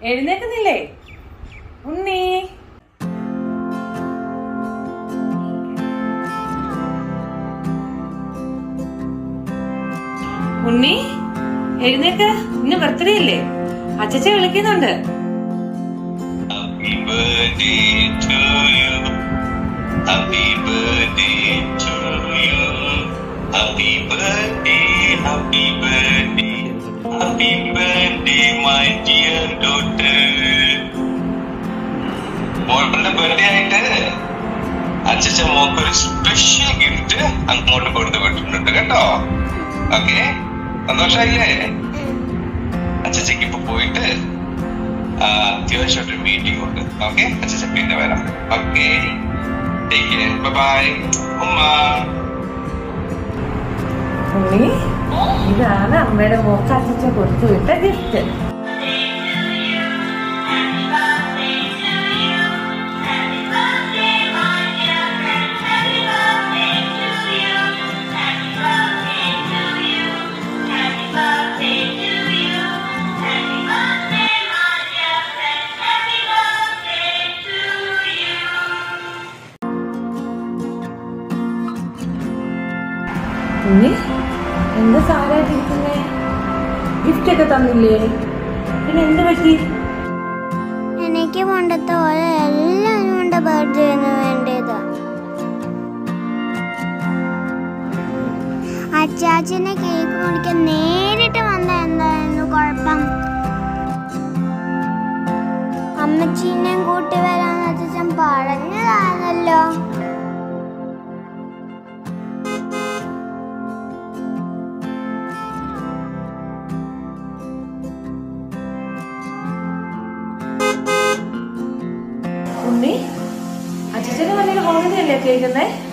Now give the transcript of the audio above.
എഴുന്നേക്കുന്നില്ലേ ഉണ്ണി ഉണ്ണി എഴുന്നേക്ക് ഇന്ന് ബർത്ത്ഡേ അല്ലേ അച്ചച്ച വിളിക്കുന്നുണ്ട് Happy birthday to you. Happy birthday to you. Happy birthday, happy birthday. Happy birthday, my dear daughter. മോളുടെ birthday ആയിട്ട് അച്ഛച്ച മോക്ക് ഒരു സ്പെഷ്യൽ ഗിഫ്റ്റ് അങ്ങോട്ട് കൊടുത്തു വിട്ടിട്ടുണ്ട് കേട്ടോ ഓക്കെ സന്തോഷായില്ലേ അച്ഛച്ചക്ക് ഇപ്പൊ പോയിട്ട് ആ, അത്യാവശ്യമായിട്ടൊരു മീറ്റിംഗ് ഉണ്ട് ഓക്കെ അച്ഛൻ പിന്നെ വരാം ഓക്കെ ടേക്ക് കെയർ ബൈ ഉമ്മ ഉണ്ണി ഇതാണ് അമ്മയുടെ മോക്ക് അച്ചച്ച കൊടുത്തു വിട്ട ഗിഫ്റ്റ് ഉണ്ണി എന്താ സാരായിട്ടിരിക്കുന്നേ ഗിഫ്റ്റ് ഒക്കെ തന്നില്ലേ പിന്നെ എന്ത് പറ്റി എനിക്ക് പണ്ടത്തെ പോലെ എല്ലാവരും കൊണ്ട് ബർത്ത്ഡേന്ന് വേണ്ടത് അച്ചാച്ചനെ കേക്ക് മുറിക്കാൻ നേരിട്ട് വന്ന എന്തായിരുന്നു കുഴപ്പം അമ്മച്ചീനെയും കൂട്ടി വരാൻ അച്ഛൻ പറഞ്ഞതാണല്ലോ ഉണ്ണി അച്ഛച്ചന് വലിയ ഹോളിഡേ അല്ലേ കേൾക്കുന്നേ